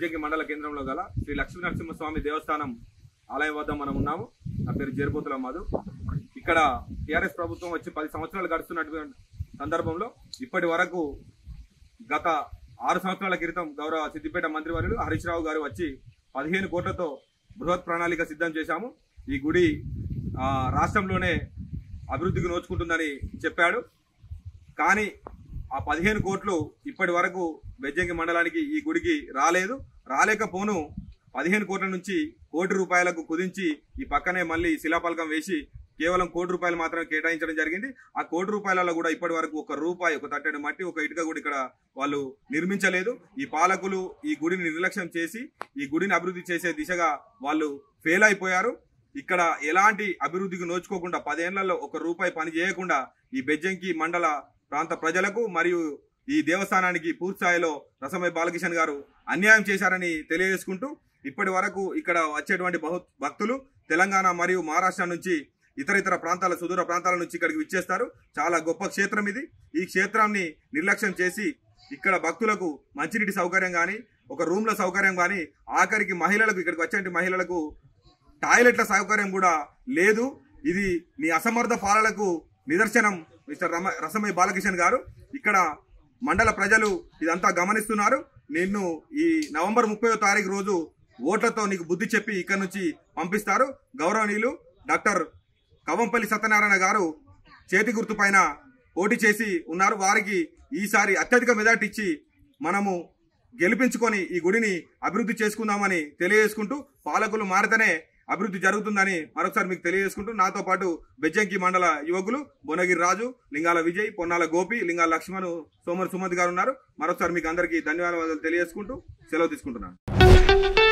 బెజ్జంకి మండల కేంద్రంలో గల శ్రీ లక్ష్మీ నరసింహస్వామి దేవస్థానం ఆలయం వద్ద మనం ఉన్నాము నా పేరు జేరుపోతుల మధు ఇక్కడ టిఆర్ఎస్ ప్రభుత్వం వచ్చి పది సంవత్సరాలు గడుస్తున్నటువంటి సందర్భంలో ఇప్పటి వరకు గత ఆరు సంవత్సరాల క్రితం గౌరవ సిద్దిపేట మంత్రివర్యులు హరీష్ రావు గారు వచ్చి పదిహేను కోట్లతో బృహత్ ప్రణాళిక సిద్ధం చేశాము ఈ గుడి ఆ, రాష్ట్రంలోనే అభివృద్ధికి నోచుకుంటుందని చెప్పాడు కానీ ఆ పదిహేను కోట్లు ఇప్పటి వరకు బెజ్జంకి మండలానికి ఈ గుడికి రాలేదు రాలేకపోను పదిహేను కోట్ల నుంచి కోటి రూపాయలకు కుదించి ఈ పక్కనే మళ్ళీ శిలాపలకం వేసి కేవలం కోటి రూపాయలు మాత్రమే కేటాయించడం జరిగింది ఆ కోటి రూపాయలలో కూడా ఇప్పటి వరకు ఒక రూపాయి ఒక తట్టెడు మట్టి ఒక ఇటుక కూడా ఇక్కడ వాళ్ళు నిర్మించలేదు ఈ పాలకులు ఈ గుడిని నిర్లక్ష్యం చేసి ఈ గుడిని అభివృద్ధి చేసే దిశగా వాళ్ళు ఫెయిల్ అయిపోయారు ఇక్కడ ఎలాంటి అభివృద్ధికి నోచుకోకుండా పదేళ్లలో ఒక రూపాయి పని చేయకుండా ఈ బెజ్జంకి మండల ప్రాంత ప్రజలకు మరియు ఈ దేవస్థానానికి పూర్తి స్థాయిలో రసమయ బాలకిషన్ గారు అన్యాయం చేశారని తెలియజేసుకుంటూ ఇప్పటి వరకు ఇక్కడ వచ్చేటువంటి బహు భక్తులు తెలంగాణ మరియు మహారాష్ట్ర నుంచి ఇతర ఇతర ప్రాంతాల సుదూర ప్రాంతాల నుంచి ఇక్కడికి విచ్చేస్తారు చాలా గొప్ప క్షేత్రం ఇది ఈ క్షేత్రాన్ని నిర్లక్ష్యం చేసి ఇక్కడ భక్తులకు మంచినీటి సౌకర్యం కానీ ఒక రూమ్ల సౌకర్యం కానీ ఆఖరికి మహిళలకు ఇక్కడికి వచ్చే మహిళలకు టాయిలెట్ల సౌకర్యం కూడా లేదు ఇది మీ అసమర్థ పాలనకు నిదర్శనం మిస్టర్ రమ రసమయ్య బాలకిషన్ గారు ఇక్కడ మండల ప్రజలు ఇదంతా గమనిస్తున్నారు నిన్ను ఈ నవంబర్ ముప్పై తారీఖు రోజు ఓట్లతో నీకు బుద్ధి చెప్పి ఇక్కడ నుంచి పంపిస్తారు గౌరవనీయులు డాక్టర్ కవంపల్లి సత్యనారాయణ గారు చేతి గుర్తు పైన పోటీ చేసి ఉన్నారు వారికి ఈసారి అత్యధిక మెజార్టీ ఇచ్చి మనము గెలిపించుకొని ఈ గుడిని అభివృద్ధి చేసుకుందామని తెలియజేసుకుంటూ పాలకులు మారితేనే అభివృద్ధి జరుగుతుందని మరొకసారి మీకు తెలియజేసుకుంటూ నాతో పాటు బెజ్జంకి మండల యువకులు బొనగిరి రాజు లింగాల విజయ్ పొన్నాల గోపి లింగాల లక్ష్మణ్ సోమర్ సుమతి గారు ఉన్నారు మరొకసారి మీకు అందరికీ ధన్యవాదాలు తెలియజేసుకుంటూ సెలవు తీసుకుంటున్నాను